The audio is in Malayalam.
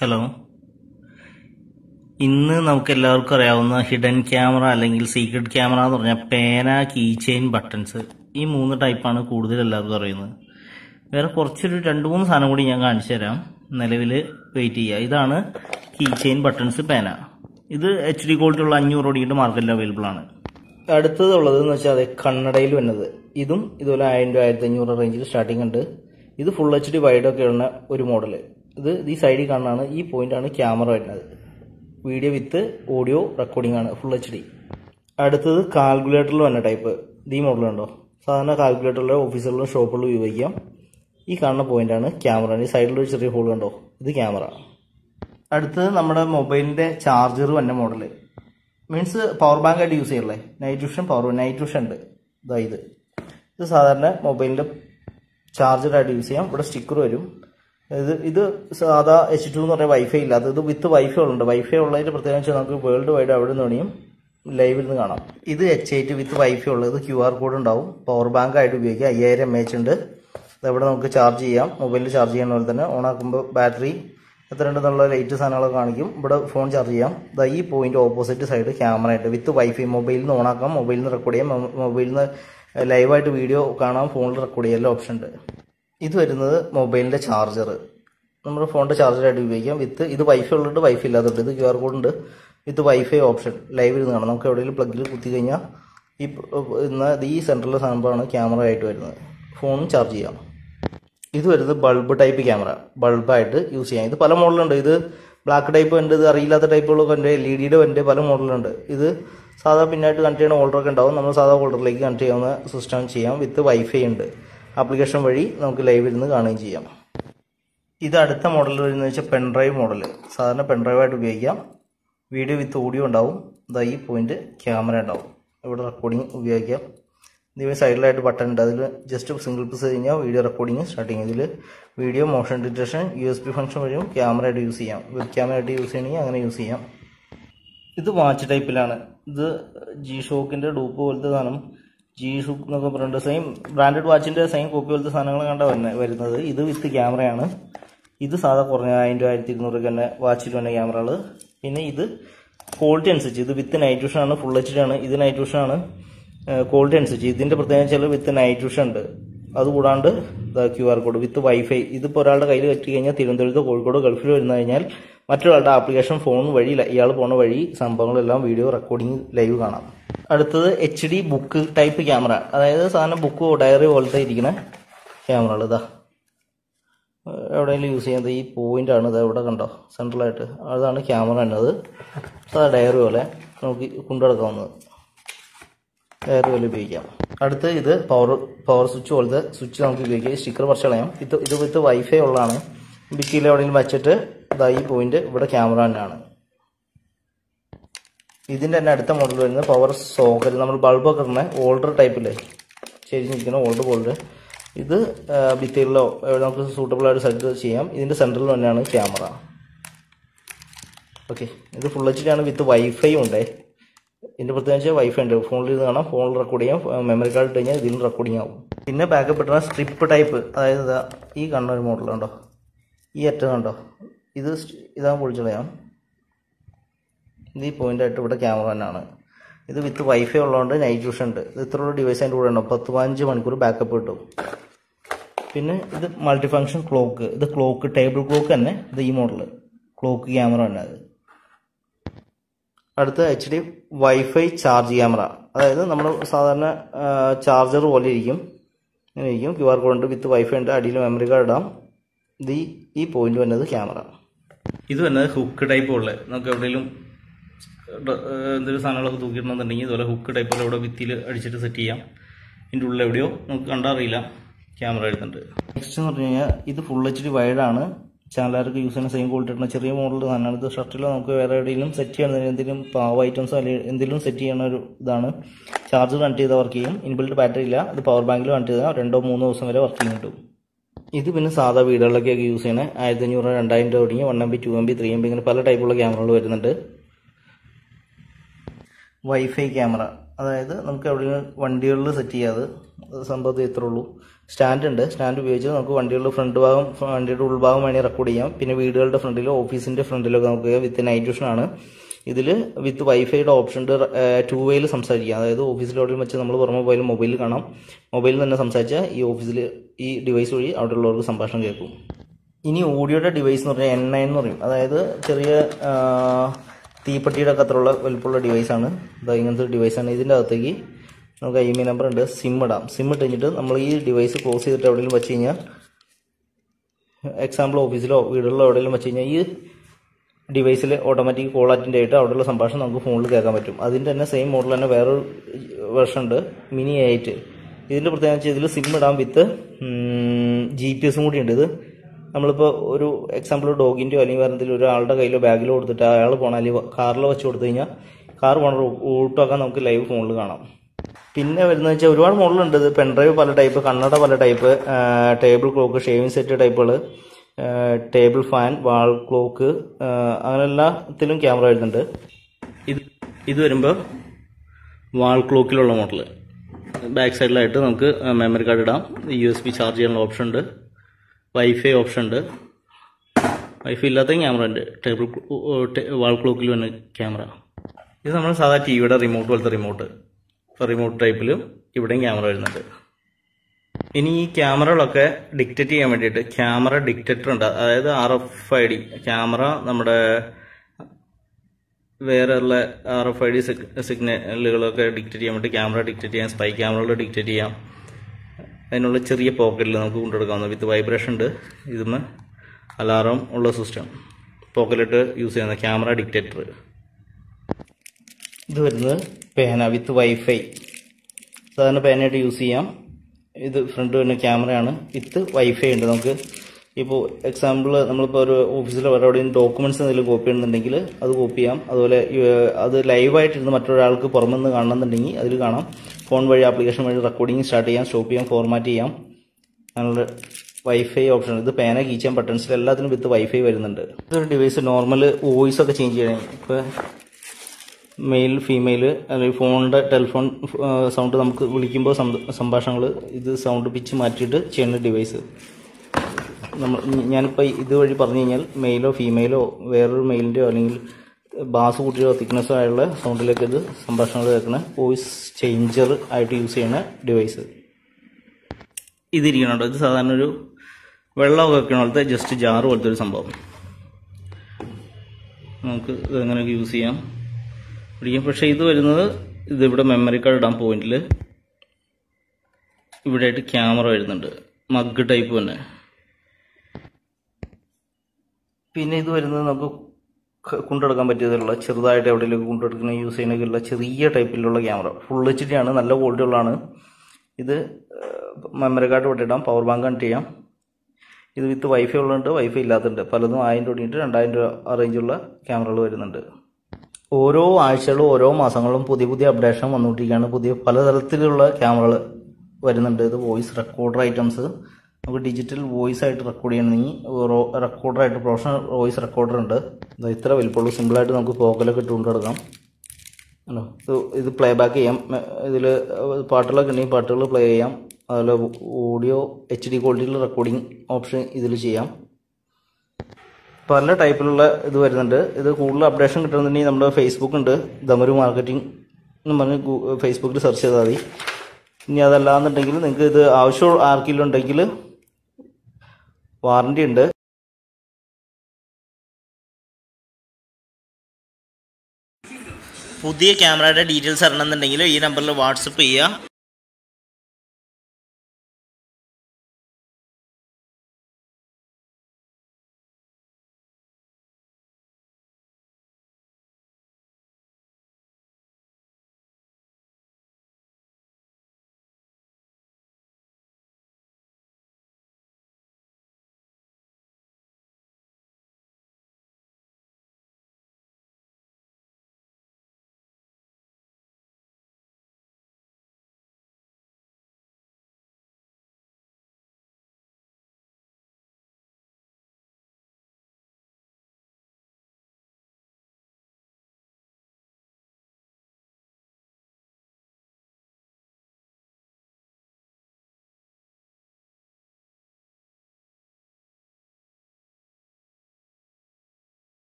ഹലോ ഇന്ന് നമുക്ക് എല്ലാവർക്കും അറിയാവുന്ന ഹിഡൻ ക്യാമറ അല്ലെങ്കിൽ സീക്രട്ട് ക്യാമറ എന്ന് പറഞ്ഞാൽ പേന കീ ചെയിൻ ബട്ടൺസ് ഈ മൂന്ന് ടൈപ്പാണ് കൂടുതൽ എല്ലാവർക്കും അറിയുന്നത് വേറെ കുറച്ചൊരു രണ്ട് മൂന്ന് സാധനം കൂടി ഞാൻ കാണിച്ചു തരാം നിലവിൽ വെയിറ്റ് ചെയ്യുക ഇതാണ് കീ ചെയിൻ ബട്ടൺസ് പേന ഇത് എച്ച് ഡി ക്വാളിറ്റി ഉള്ള അഞ്ഞൂറ് ഓടിയിട്ട് മാർക്കറ്റിൽ അവൈലബിൾ ആണ് അടുത്തതുള്ളത് എന്ന് വെച്ചാൽ അതെ കണ്ണടയിൽ വരുന്നത് ഇതും ഇതുപോലെ ആയിരം രൂപ ആയിരത്തി അഞ്ഞൂറ് റേഞ്ചിൽ സ്റ്റാർട്ടിംഗ് ഉണ്ട് ഇത് ഫുൾ എച്ച് ഡി വൈഡൊക്കെ ഉള്ള ഒരു മോഡൽ ഇത് ഈ സൈഡിൽ കാണുന്നതാണ് ഈ പോയിന്റാണ് ക്യാമറ വരുന്നത് വീഡിയോ വിത്ത് ഓഡിയോ റെക്കോർഡിംഗ് ആണ് ഫുൾ എച്ച് ഡി അടുത്തത് കാൽക്കുലേറ്ററിൽ വന്ന ടൈപ്പ് ഈ മോഡൽ ഉണ്ടോ സാധാരണ കാൽക്കുലേറ്ററിലെ ഓഫീസുകളിലും ഷോപ്പുകളിലും ഉപയോഗിക്കാം ഈ കാണുന്ന പോയിന്റാണ് ക്യാമറ ഈ സൈഡിൽ ഒരു ചെറിയ ഹോൾ കണ്ടോ ഇത് ക്യാമറ അടുത്തത് നമ്മുടെ മൊബൈലിന്റെ ചാർജർ വന്ന മോഡൽ മീൻസ് പവർ ബാങ്ക് ആയിട്ട് യൂസ് ചെയ്യല്ലേ night vision power night vision ഉണ്ട് ഇതാ ഇത് ഇത് സാധാരണ മൊബൈലിന്റെ ചാർജറായിട്ട് യൂസ് ചെയ്യാം ഇവിടെ സ്റ്റിക്കർ വരും ഇത് ഇത് സാധാ എച്ച് ടു എന്ന് പറഞ്ഞാൽ വൈഫൈ ഇല്ലാത്ത ഇത് വിത്ത് വൈഫൈ ഉള്ളുണ്ട് വൈഫൈ ഉള്ളതിന്റെ പ്രത്യേകത വെച്ചാൽ നമുക്ക് വേൾഡ് വൈഡ് അവിടെ നിന്ന് വേണിയും ലൈവിൽ നിന്ന് കാണാം ഇത് എച്ച് എയ്റ്റ് വിത്ത് വൈഫൈ ഉള്ളത് ക്യു ആർ കോഡ് ഉണ്ടാവും പവർ ബാങ്ക് ആയിട്ട് ഉപയോഗിക്കാം അയ്യായിരം എം എച്ച് ഉണ്ട് ഇതെവിടെ നമുക്ക് ചാർജ് ചെയ്യാം മൊബൈലിൽ ചാർജ് ചെയ്യുന്ന പോലെ തന്നെ ഓൺ ആക്കുമ്പോൾ ബാറ്ററി എത്ര ഉണ്ടെന്നുള്ള ലൈറ്റ് സാധനങ്ങളൊക്കെ കാണിക്കും ഇവിടെ ഫോൺ ചാർജ് ചെയ്യാം ദാ ഈ പോയിന്റ് ഓപ്പോസിറ്റ് സൈഡ് ക്യാമറ ആയിട്ട് വിത്ത് വൈഫൈ മൊബൈലിൽ നിന്ന് ഓണാക്കാം മൊബൈലിൽ നിന്ന് റെക്കോർഡ് ചെയ്യാം മൊബൈലിൽ നിന്ന് ലൈവായിട്ട് വീഡിയോ കാണാം ഫോണിൽ റെക്കോർഡ് ചെയ്യാൻ ഓപ്ഷൻ ഉണ്ട് ഇത് വരുന്നത് മൊബൈലിന്റെ ചാർജർ നമ്മുടെ ഫോണിന്റെ ചാർജറായിട്ട് ഉപയോഗിക്കാം വിത്ത് ഇത് വൈഫൈ ഉള്ളുണ്ട് വൈഫൈ ഇല്ലാത്തതുണ്ട് ഇത് ക്യു ആർ കോഡ് ഉണ്ട് വിത്ത് വൈഫൈ ഓപ്ഷൻ ലൈവിൽ നിന്ന് കാണാം നമുക്ക് എവിടെയെങ്കിലും പ്ലഗിൽ കുത്തി കഴിഞ്ഞാൽ ഈ ഇന്ന് ഈ സെൻട്രലിലെ സാധനമാണ് ക്യാമറ ആയിട്ട് വരുന്നത് ഫോണും ചാർജ് ചെയ്യാം ഇത് വരുന്നത് ബൾബ് ടൈപ്പ് ക്യാമറ ബൾബായിട്ട് യൂസ് ചെയ്യാം ഇത് പല മോഡലുണ്ട് ഇത് ബ്ലാക്ക് ടൈപ്പ് ഉണ്ട് ഇത് അറിയില്ലാത്ത ടൈപ്പുകളൊക്കെ ഉണ്ട് എൽ ഇ ഡിയുടെ ഉണ്ട് പല മോഡലുണ്ട് ഇത് സാധാ പിന്നായിട്ട് കണക്ട് ചെയ്യുന്ന ഹോൾഡറൊക്കെ ഉണ്ടാവും നമ്മൾ സാധാ ഹോൾഡറിലേക്ക് കണക്ട് ചെയ്യാവുന്ന സിസ്റ്റം ചെയ്യാം വിത്ത് വൈഫൈ ഉണ്ട് ആപ്ലിക്കേഷൻ വഴി നമുക്ക് ലൈവിൽ നിന്ന് കാണുകയും ചെയ്യാം ഇത് അടുത്ത മോഡൽ വരുന്നത് വെച്ചാൽ പെൻഡ്രൈവ് മോഡൽ സാധാരണ പെൻഡ്രൈവായിട്ട് ഉപയോഗിക്കാം വീഡിയോ വിത്ത് ഓഡിയോ ഉണ്ടാവും ഇതാ ഈ പോയിന്റ് ക്യാമറ ഉണ്ടാവും ഇവിടെ റെക്കോർഡിംഗ് ഉപയോഗിക്കാം ഇതിന് സൈഡിലായിട്ട് ബട്ടൺ ഉണ്ട് അതിൽ ജസ്റ്റ് സിംഗിൾ പ്രസ് കഴിഞ്ഞാൽ വീഡിയോ റെക്കോർഡിംഗ് സ്റ്റാർട്ടിങ് ഇതിൽ video motion detection U S P function വഴിയും ക്യാമറ ആയിട്ട് യൂസ് ചെയ്യാം വെബ് ക്യാമറ ആയിട്ട് യൂസ് ചെയ്യണമെങ്കിൽ അങ്ങനെ യൂസ് ചെയ്യാം ഇത് വാച്ച് ടൈപ്പിലാണ് ഇത് ജി ഷോക്കിൻ്റെ ഡൂപ്പ് പോലത്തെ സാധനം ജി ഷോക്ക് എന്നൊക്കെ പറഞ്ഞിട്ട് സെയിം ബ്രാൻഡഡ് വാച്ചിൻ്റെ സെയിം കോപ്പി പോലത്തെ സാധനങ്ങൾ കണ്ട വരുന്നത് ഇത് വിത്ത് ക്യാമറയാണ് ഇത് സാധാ കുറഞ്ഞ ആയിരം രൂപ ആയിരത്തി ഇരുന്നൂറ് തന്നെ വാച്ചിൽ വന്ന ക്യാമറകൾ പിന്നെ ഇത് ക്വാളിറ്റി അനുസരിച്ച് ഇത് വിത്ത് നൈറ്റ് വിഷൻ ആണ് ഫുൾ എച്ച് ഡി ആണ് ഇത് നൈറ്റ് വിഷൻ ആണ് ക്വാളിറ്റി അനുസരിച്ച് ഇതിന്റെ പ്രത്യേകത വെച്ചാൽ വിത്ത് നൈറ്റ് വിഷൻ ഉണ്ട് അതുകൂടാണ്ട് Q R code with WiFi ഇതിപ്പോൾ ഒരാളുടെ കയ്യിൽ കെട്ടി കഴിഞ്ഞാൽ തിരുവനന്തപുരത്ത് കോഴിക്കോട് ഗൾഫിൽ വരുന്ന കഴിഞ്ഞാൽ മറ്റൊരാളുടെ ആപ്ലിക്കേഷൻ ഫോൺ വഴി ഇയാൾ പോണ വഴി സംഭവങ്ങളെല്ലാം വീഡിയോ റെക്കോർഡിംഗ് ലൈവ് കാണാം അടുത്തത് H D book type camera അതായത് സാധാരണ ബുക്ക് ഡയറി പോലത്തെ ഇരിക്കുന്ന ക്യാമറകൾ ഇതാ എവിടെയെങ്കിലും യൂസ് ചെയ്യുന്നത് ഈ പോയിന്റ് ആണ് ഇത് എവിടെ കണ്ടോ സെൻട്രലായിട്ട് അതാണ് ക്യാമറ എന്നത് സാധാ ഡയറി പോലെ നമുക്ക് കൊണ്ടുനടക്കാവുന്നത് ഡയറി പോലെ ഉപയോഗിക്കാം അടുത്ത് ഇത് പവർ പവർ സ്വിച്ച് പോലത്തെ സ്വിച്ച് നമുക്ക് ഉപയോഗിക്കാം സ്റ്റിക്കർ പറിച്ച് കളയാം ഇത് ഇത് വിത്ത് വൈഫൈ ഉള്ളതാണ് ഭിത്തിയിൽ എവിടെയെങ്കിലും വെച്ചിട്ട് ഇതാ ഈ പോയിന്റ് ഇവിടെ ക്യാമറ തന്നെയാണ് ഇതിന്റെ തന്നെ അടുത്ത മോഡൽ വരുന്നത് പവർ സോക്കറ്റ് നമ്മൾ ബൾബൊക്കെ ഇടുന്ന ഓൾഡർ ടൈപ്പില്ലേ ചെരിഞ്ഞിരിക്കുന്ന ഓൾഡർ ബോൾഡ് ഇത് ഭിത്തിയിലോ നമുക്ക് സൂട്ടബിൾ ആയിട്ട് സെറ്റ് ചെയ്യാം ഇതിന്റെ സെൻട്രൽ തന്നെയാണ് ക്യാമറ ഓക്കെ ഇത് ഫുൾ എച്ച് ഡി ആണ് വിത്ത് വൈഫൈ ഉണ്ടേ ഇതിന്റെ പ്രത്യേകിച്ച് വൈഫൈ ഉണ്ട് ഫോണിൽ ഇരുന്ന് കാണാം ഫോണിൽ റെക്കോർഡ് ചെയ്യാം മെമ്മറി കാർഡ് ഇട്ട് കഴിഞ്ഞാൽ ഇതിൽ റെക്കോർഡിംഗ് ആവും പിന്നെ ബാക്കപ്പ് ഇട്ടുന്ന സ്ട്രിപ്പ് ടൈപ്പ് അതായത് ഈ കാണുന്ന ഒരു മോഡൽ ഉണ്ടോ ഈ അറ്റം കണ്ടോ ഇത് ഇതാ പൊളിച്ചളയാം ഇത് ഈ പോയിന്റ് ആയിട്ട് ഇവിടെ ക്യാമറ തന്നെയാണ് ഇത് വിത്ത് വൈഫൈ ഉള്ളതുകൊണ്ട് നൈറ്റ് വിഷൻ ഉണ്ട് ഇത് ഇത്രയുള്ള ഡിവൈസ് അതിൻ്റെ കൂടെ ഉണ്ടാവും പത്ത് പതിനഞ്ച് മണിക്കൂർ ബാക്കപ്പ് കിട്ടും പിന്നെ ഇത് മൾട്ടി ഫങ്ഷൻ ക്ലോക്ക് ഇത് ക്ലോക്ക് ടേബിൾ ക്ലോക്ക് തന്നെ ഇത് ഈ മോഡൽ ക്ലോക്ക് ക്യാമറ തന്നെ അത് അടുത്ത H D WiFi charge camera അതായത് നമ്മൾ സാധാരണ ചാർജർ പോലെ ഇരിക്കും ഇങ്ങനെ ഇരിക്കും ക്യു ആർ കോഡ് ഉണ്ട് വിത്ത് വൈഫൈ ഉണ്ട് അടിയിൽ മെമ്മറി കാർഡ് ഇടാം ഇത് ഈ പോയിന്റ് വരുന്നത് ക്യാമറ ഇത് വരുന്നത് ഹുക്ക് ടൈപ്പ് ഉള്ളത് നമുക്ക് എവിടെയെങ്കിലും എന്തെങ്കിലും സാധനങ്ങളൊക്കെ തൂക്കിയിടണമെന്നുണ്ടെങ്കിൽ ഇതുപോലെ ഹുക്ക് ടൈപ്പ് ഇവിടെ ഭിത്തിയിൽ അടിച്ചിട്ട് സെറ്റ് ചെയ്യാം ഇതിൻ്റെ ഉള്ളിൽ എവിടെയോ നമുക്ക് കണ്ടറിയില്ല ക്യാമറ എടുത്തിട്ടുണ്ട് നെക്സ്റ്റ് എന്ന് പറഞ്ഞു കഴിഞ്ഞാൽ ഇത് ഫുൾ എച്ച് ഡി വൈഡാണ് ചാനലുകാർക്ക് യൂസ് ചെയ്യുന്ന സെയിം ക്വാളിറ്റി ഉള്ള ചെറിയ മോഡൽ സാധനമാണ് ഇത് ഷർട്ടിൽ നമുക്ക് വേറെ എവിടെയെങ്കിലും സെറ്റ് ചെയ്യണമെങ്കിൽ എന്തെങ്കിലും പാവ ഐറ്റംസോ അല്ലെങ്കിൽ എന്തെങ്കിലും സെറ്റ് ചെയ്യണ ഒരു ഇതാണ് ചാർജർ കണക്ട് ചെയ്താൽ വർക്ക് ചെയ്യും ഇൻബിൽഡ് ബാറ്ററി ഇല്ല ഇത് പവർ ബാങ്കിൽ കണക്ട് ചെയ്താൽ രണ്ടോ മൂന്നോ ദിവസം വരെ വർക്കിംഗ് കിട്ടും ഇത് പിന്നെ സാധാ വീടുകളിലൊക്കെ യൂസ് ചെയ്യണേ ആയിരത്തി അഞ്ഞൂറ് രണ്ടായിരം രൂപ തുടങ്ങി one M B two M B three M B ഇങ്ങനെ പല ടൈപ്പുള്ള ക്യാമറകൾ വരുന്നുണ്ട് വൈഫൈ ക്യാമറ അതായത് നമുക്ക് എവിടെ വണ്ടികളിൽ സെറ്റ് ചെയ്യാതെ സംഭവത്തിൽ ഇത്രേ ഉള്ളൂ സ്റ്റാൻഡ് ഉണ്ട് സ്റ്റാൻഡ് ഉപയോഗിച്ച് നമുക്ക് വണ്ടികളുടെ ഫ്രണ്ട് ഭാഗം വണ്ടിയുടെ ഉൾഭാഗം വേണമെങ്കിൽ റെക്കോർഡ് ചെയ്യാം പിന്നെ വീടുകളുടെ ഫ്രണ്ടിലോ ഓഫീസിൻ്റെ ഫ്രണ്ടിലൊക്കെ നമുക്ക് വിത്ത് നൈറ്റ് വിഷൻ ആണ് ഇതിൽ വിത്ത് വൈഫൈയുടെ ഓപ്ഷൻ ഉണ്ട് ടു വേയിൽ സംസാരിക്കാം അതായത് ഓഫീസിൽ എവിടെയും വെച്ച് നമ്മൾ പുറമെ പോയാലും മൊബൈലിൽ കാണാം മൊബൈലിൽ തന്നെ സംസാരിച്ചാൽ ഈ ഓഫീസിൽ ഈ ഡിവൈസ് വഴി അവിടെയുള്ളവർക്ക് സംഭാഷണം കേൾക്കും ഇനി ഓഡിയോയുടെ ഡിവൈസ് എന്ന് പറഞ്ഞാൽ എൻ നയൻ എന്ന് പറയും അതായത് ചെറിയ ആ, തീപ്പെട്ടിയുടെ ഒക്കെ അത്രയുള്ള വലുപ്പമുള്ള ഡിവൈസാണ് ഇതാ ഇങ്ങനത്തെ ഒരു ഡിവൈസാണ് ഇതിൻ്റെ അകത്തേക്ക് നമുക്ക് ഐ എം ഐ നമ്പർ ഉണ്ട് സിം ഇടാം സിം ഇട്ട് കഴിഞ്ഞിട്ട് നമ്മൾ ഈ ഡിവൈസ് ക്ലോസ് ചെയ്തിട്ട് എവിടെയെങ്കിലും വെച്ച് കഴിഞ്ഞാൽ എക്സാമ്പിൾ ഓഫീസിലോ വീടുകളിലോ എവിടെയെങ്കിലും വെച്ച് കഴിഞ്ഞാൽ ഈ ഡിവൈസിൽ ഓട്ടോമാറ്റിക് കോൾ അറ്റൻഡ് ആയിട്ട് അവിടെയുള്ള സംഭാഷണം നമുക്ക് ഫോണിൽ കേൾക്കാൻ പറ്റും അതിൻ്റെ തന്നെ സെയിം മോഡൽ തന്നെ വേറൊരു വെർഷൻ ഉണ്ട് മിനി എയ്റ്റ് ഇതിൻ്റെ പ്രത്യേകത വെച്ചാൽ ഇതിൽ സിം ഇടാൻ വിത്ത് ജി പി എസും കൂടി ഉണ്ട് ഇത് നമ്മളിപ്പോൾ ഒരു എക്സാമ്പിൾ ഡോഗിൻ്റെയോ അല്ലെങ്കിൽ വേറെ എന്തെങ്കിലും ഒരാളുടെ കയ്യിലോ ബാഗിലോ കൊടുത്തിട്ട് അയാൾ പോകണം കാറിലോ വെച്ച് കൊടുത്തു കഴിഞ്ഞാൽ കാർ പോണ റൂട്ടൊക്കെ നമുക്ക് ലൈവ് ഫോണിൽ കാണാം പിന്നെ വരുന്നത് വെച്ചാൽ ഒരുപാട് മോഡലുണ്ട് ഇത് പെൻഡ്രൈവ് പല ടൈപ്പ് കണ്ണട പല type table clock shaving set ടൈപ്പുകൾ ടേബിൾ ഫാൻ വാൾ ക്ലോക്ക് അങ്ങനെ എല്ലാത്തിലും ക്യാമറ വരുന്നുണ്ട് ഇത് ഇത് വരുമ്പോൾ വാൾ ക്ലോക്കിലുള്ള മോഡൽ ബാക്ക് സൈഡിലായിട്ട് നമുക്ക് മെമ്മറി കാർഡ് ഇടാം യു എസ് ബി ചാർജ് ചെയ്യാനുള്ള ഓപ്ഷൻ ഉണ്ട് വൈഫൈ ഓപ്ഷൻ ഉണ്ട് വൈഫൈ ഇല്ലാത്ത ക്യാമറ ഉണ്ട് ടേബിൾ വാൾ ക്ലോക്കിൽ വന്ന ക്യാമറ ഇത് നമ്മൾ സാധാ ടി വിയുടെ റിമോട്ട് പോലത്തെ റിമോട്ട് റിമോട്ട് ടൈപ്പിലും ഇവിടെയും ക്യാമറ വരുന്നുണ്ട് ഇനി ഈ ക്യാമറകളൊക്കെ ഡിക്റ്റേറ്റ് ചെയ്യാൻ വേണ്ടിയിട്ട് ക്യാമറ ഡിക്റ്റേറ്റർ ഉണ്ട് അതായത് R F I D camera നമ്മുടെ വേറെ ഉള്ള ആർ എഫ് ഐ ഡി സിഗ്നലുകളൊക്കെ ഡിക്റ്റേറ്റ് ചെയ്യാൻ വേണ്ടി ക്യാമറ ഡിക്റ്റേറ്റ് ചെയ്യാം സ്പൈ ക്യാമറകൾ ഡിക്റ്റേറ്റ് ചെയ്യാം അതിനുള്ള ചെറിയ പോക്കറ്റിൽ നമുക്ക് കൊണ്ടെടുക്കാവുന്ന വിത്ത് വൈബ്രേഷൻ ഉണ്ട് ഇതുമ്മ അലാറം ഉള്ള സിസ്റ്റം പോക്കറ്റിലിട്ട് യൂസ് ചെയ്യുന്ന ക്യാമറ ഡിക്റ്റേറ്റർ ഇത് വരുന്നത് പേന വിത്ത് വൈഫൈ സാധാരണ പേനയായിട്ട് യൂസ് ചെയ്യാം ഇത് ഫ്രണ്ട് വരുന്ന ക്യാമറയാണ് വിത്ത് വൈഫൈ ഉണ്ട് നമുക്ക് ഇപ്പോൾ എക്സാമ്പിൾ നമ്മളിപ്പോൾ ഒരു ഓഫീസിൽ വേറെ എവിടെയും ഡോക്യുമെന്റ്സ് എന്തെങ്കിലും കോപ്പി ചെയ്യുന്നുണ്ടെങ്കിൽ അത് കോപ്പി ചെയ്യാം അതുപോലെ ഏഹ്, അത് ലൈവായിട്ടിരുന്ന് മറ്റൊരാൾക്ക് പുറമെ നിന്ന് കാണണമെന്നുണ്ടെങ്കിൽ അതിൽ കാണാം ഫോൺ വഴി ആപ്ലിക്കേഷൻ വഴി റെക്കോർഡിംഗ് സ്റ്റാർട്ട് ചെയ്യാം സ്റ്റോപ്പ് ചെയ്യാം ഫോർമാറ്റ് ചെയ്യാം അങ്ങനെയുള്ള വൈഫൈ ഓപ്ഷൻ ഇത് പേന കീച്ചാൻ ബട്ടൺസിൽ എല്ലാത്തിനും വിത്ത് വൈഫൈ വരുന്നുണ്ട് ഇതൊരു ഡിവൈസ് നോർമൽ വോയിസ് ഒക്കെ ചേഞ്ച് ചെയ്യണം ഇപ്പോൾ മെയിൽ ഫീമെയിൽ അല്ലെങ്കിൽ ഫോണിൻ്റെ ടെലിഫോൺ സൗണ്ട് നമുക്ക് വിളിക്കുമ്പോൾ സംഭാഷണങ്ങൾ ഇത് സൗണ്ട് പിച്ച് മാറ്റിയിട്ട് ചെയ്യുന്ന ഡിവൈസ് നമ്മൾ ഞാനിപ്പോൾ ഇതുവഴി പറഞ്ഞു കഴിഞ്ഞാൽ മെയിലോ ഫീമെയിലോ വേറൊരു മെയിലിൻ്റെയോ അല്ലെങ്കിൽ ബാസ് കൂട്ടിയോ തിക്നെസ്സോ ആയുള്ള സൗണ്ടിലേക്ക് ഇത് സംഭാഷണങ്ങൾ കേൾക്കുന്ന വോയിസ് ചേഞ്ചർ ആയിട്ട് യൂസ് ചെയ്യുന്ന ഡിവൈസ് ഇതിരിക്കണുണ്ടോ ഇത് സാധാരണ ഒരു വെള്ളമൊക്കെ വെക്കണ പോലത്തെ ജസ്റ്റ് ജാറ് പോലത്തെ ഒരു സംഭവം നമുക്ക് ഇത് എങ്ങനെയൊക്കെ യൂസ് ചെയ്യാം പിടിക്കാം പക്ഷേ ഇത് വരുന്നത് ഇത് ഇവിടെ മെമ്മറി കാർഡ് ഇടാൻ പോയിന്റിൽ ഇവിടെ ആയിട്ട് ക്യാമറ വരുന്നുണ്ട് മഗ് ടൈപ്പ് തന്നെ പിന്നെ ഇത് വരുന്നത് നമുക്ക് ക- കൊണ്ടെടുക്കാൻ പറ്റിയതുള്ള ചെറുതായിട്ട് എവിടെയെങ്കിലും കൊണ്ടെടുക്കുന്ന യൂസ് ചെയ്യുന്നതിനുള്ള ചെറിയ ടൈപ്പിലുള്ള ക്യാമറ ഫുൾ എച്ച് ഡി ആണ് നല്ല ക്വാളിറ്റി ഉള്ളതാണ് ഇത് മെമ്മറി കാർഡ് ഇവിടെ ഇടാം പവർ ബാങ്ക് കണക്ട് ചെയ്യാം ഇത് വിത്ത് വൈഫൈ ഉള്ളതുണ്ട് വൈഫൈ ഇല്ലാത്തതുണ്ട് പലതും ആയിരം തുടങ്ങിയിട്ട് രണ്ടായിരം രൂപ ആ റേഞ്ചുള്ള ക്യാമറകൾ വരുന്നുണ്ട് ഓരോ ആഴ്ചകളും ഓരോ മാസങ്ങളും പുതിയ പുതിയ അപ്ഡേഷൻ വന്നുകൊണ്ടിരിക്കുകയാണ് പുതിയ പലതരത്തിലുള്ള ക്യാമറകൾ വരുന്നുണ്ട് ഇത് വോയിസ് റെക്കോർഡർ ഐറ്റംസ് നമുക്ക് ഡിജിറ്റൽ വോയിസ് ആയിട്ട് റെക്കോർഡ് ചെയ്യണമെങ്കിൽ റെക്കോർഡറായിട്ട് പ്രൊഫഷണൽ വോയിസ് റെക്കോർഡർ ഉണ്ട് ഇത് ഇത്ര വലിപ്പമുള്ളൂ സിമ്പിളായിട്ട് നമുക്ക് പോക്കലൊക്കെ ഇട്ടുകൊണ്ട് കിടക്കാം ആണോ ഇത് ഇത് പ്ലേ ബാക്ക് ചെയ്യാം ഇതിൽ പാട്ടുകളൊക്കെ ഉണ്ടെങ്കിൽ പാട്ടുകൾ പ്ലേ ചെയ്യാം അതുപോലെ ഓഡിയോ എച്ച് ഡി ക്വാളിറ്റിയിൽ റെക്കോർഡിംഗ് ഓപ്ഷൻ ഇതിൽ ചെയ്യാം പല ടൈപ്പിലുള്ള ഇത് വരുന്നുണ്ട് ഇത് കൂടുതൽ അപ്ഡേഷൻ കിട്ടണമെന്നുണ്ടെങ്കിൽ നമ്മുടെ ഫേസ്ബുക്ക് ഉണ്ട് ദമരു മാർക്കറ്റിംഗ് എന്ന് പറഞ്ഞ് ഗൂ- ഫേസ്ബുക്കിൽ സെർച്ച് ചെയ്താൽ മതി ഇനി അതല്ലാന്നുണ്ടെങ്കിൽ നിങ്ങൾക്ക് ഇത് ആവശ്യം ആർക്കെങ്കിലും ഉണ്ടെങ്കിൽ വാറണ്ടി ഉണ്ട് പുതിയ ക്യാമറയുടെ ഡീറ്റെയിൽസ് അറിയണമെന്നുണ്ടെങ്കിൽ ഈ നമ്പറിൽ വാട്സപ്പ് ചെയ്യുക